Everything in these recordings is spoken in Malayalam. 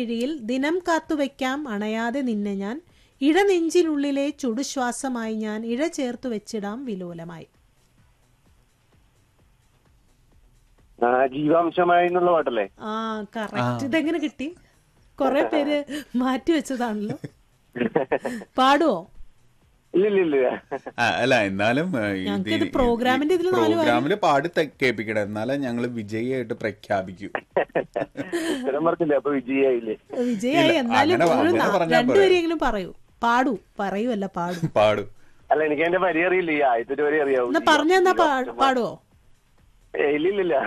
മിഴിയിൽ ദിനം കാത്തുവയ്ക്കാം അണയാതെ നിന്നെ ഞാൻ ഇഴനെഞ്ചിനുള്ളിലെ ചുടുശ്വാസമായി ഞാൻ ഇഴ ചേർത്തു വെച്ചിടാം വിലോലമായി ആ, ജീവാംശമായി എന്നുള്ള പാട്ടല്ലേ ആ കറക്റ്റ് ഇതെങ്ങനെ കിട്ടി കൊറേ പേര് മാറ്റി വെച്ചതാണല്ലോ പാടുവോ ഇല്ല ഇല്ല ഇല്ല ആ, അല്ല എന്നാലും ഏ, ഇത് ഞങ്ങക്കിത് പ്രോഗ്രാമിന്റെ ഇതില് നാല് പ്രോഗ്രാമില് പാടി തെ- കേൾപ്പിക്കണം എന്നാലേ ഞങ്ങള് വിജയിയായിട്ട് പ്രഖ്യാപിക്കൂ ഉത്തരം പറഞ്ഞില്ലേ അപ്പൊ വിജയായില്ലേ വിജയായി ഇല്ല, എന്നാലും അങ്ങനെ- ഒരു അങ്ങനെ നാ- പറഞ്ഞാ രണ്ടുപേരെങ്കിലും പറയൂ പാടൂ പറയുമല്ല പാടൂ പാടും അല്ല എനിക്ക് അതിന്റെ വരി അറിയില്ല ഈ ആദ്യത്തെ ഒരു വരി അറിയാവൂ എന്നാ പറഞ്ഞെന്നാ പാടുവോ ഏ, ഇല്ല ഇല്ല ഇല്ല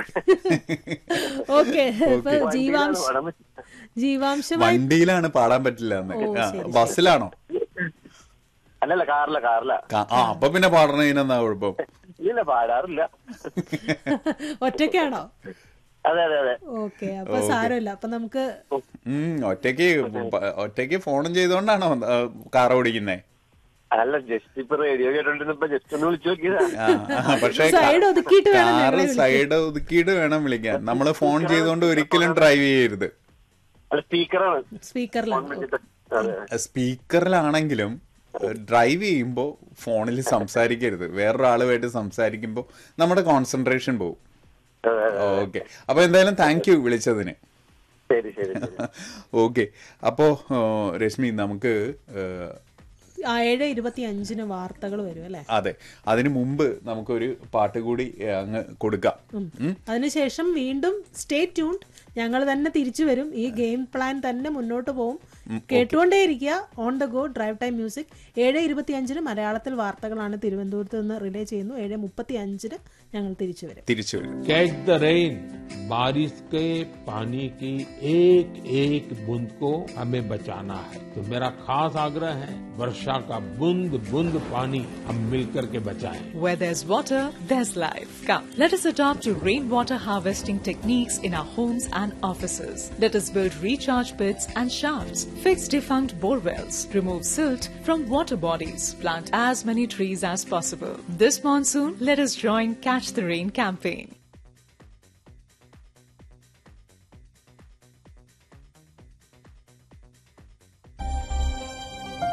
ഓക്കെ ഇപ്പൊ ജീവാംശ പാടാൻ പറ്റില്ല. ജീവാംശമായി വണ്ടിയിലാണ് പാടാൻ പറ്റില്ല എന്നൊക്കെ ഓ, ആ, ശരി, ബസ്സിലാണോ അല്ലല്ല കാറില കാറില ക- ആ അപ്പൊ പിന്നെ പാടണതിനെന്താ കുഴപ്പം ഇല്ല പാടാറില്ല ഒറ്റയ്ക്കാണോ അതെ അതെ അതെ ഓക്കെ അപ്പൊ സാരമില്ല അപ്പൊ നമുക്ക് ഉം ഒറ്റയ്ക്ക് പ- ഒറ്റയ്ക്ക് ഫോണും ചെയ്തോണ്ടാണോ ആ, കാർ ഓടിക്കുന്നേ അല്ല ജസ്റ്റ് ഇപ്പൊ റേഡിയോ കേട്ടോണ്ടിരുന്നപ്പോ ജസ്റ്റ് ഒന്ന് വിളിച്ചു നോക്കിയതാ ആ, ആ, പക്ഷേ സൈഡ് ഒതുക്കിയിട്ട് വേണം കാറ് ഞങ്ങളെ സൈഡ് ഒതുക്കിയിട്ട് വേണം വിളിക്കാൻ നമ്മള് ഫോൺ ചെയ്തോണ്ട് ഒരിക്കലും ഡ്രൈവ് ചെയ്യരുത് അല്ല സ്പീക്കറാണ് സ്പീക്കറിലാണ് അതെ സ്പീക്കറിലാണെങ്കിലും ഡ്രൈവ് ചെയ്യുമ്പോൾ ഫോണിൽ സംസാരിക്കരുത് വേറൊരാളുമായിട്ട് സംസാരിക്കുമ്പോൾ നമ്മുടെ കോൺസെൻട്രേഷൻ പോകും അതെ, അതെ. ഓക്കെ അപ്പൊ എന്തായാലും താങ്ക് യു വിളിച്ചതിന് ശരി ശരി ശരി ഓക്കെ അപ്പോ ഏ, രശ്മി നമുക്ക് ഏ, ആ, ഏഴ് ഇരുപത്തി അഞ്ചിന് വാർത്തകൾ വരും അല്ലെ അതെ അതിനു മുമ്പ് നമുക്കൊരു പാട്ട് കൂടി ഏ, അങ്ങ് കൊടുക്കാം ഉം. അതിനുശേഷം വീണ്ടും സ്റ്റേ ട്യൂൺഡ് ഞങ്ങൾ തന്നെ തിരിച്ചു വരും ഈ ഗെയിം പ്ലാൻ തന്നെ മുന്നോട്ട് പോകും കേട്ടുകൊണ്ടേയിരിക്കുക on the go drive time music ഏഴ് ഇരുപത്തി അഞ്ചിന് മലയാളത്തിൽ വാർത്തകളാണ് തിരുവനന്തപുരത്ത് നിന്ന് റിലേ ചെയ്യുന്നു ഏഴ് മുപ്പത്തി അഞ്ചിന് ഞങ്ങൾ തിരിച്ചു വരും തിരിച്ചു വരും कैच द रेन बारिश के पानी की एक एक बूंद को हमें बचाना है तो मेरा खास आग्रह है वर्षा का बूंद बूंद पानी हम मिलकर के बचाएं Where there's water, there's life. Come, let us adopt to rainwater harvesting techniques in our homes and offices. Let us build recharge pits and shafts, fix defunct bore wells, remove silt from water bodies, plant as many trees as possible. This monsoon, let us join Catch the Rain campaign.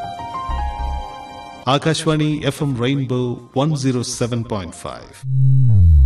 Akashwani FM Rainbow 107.5.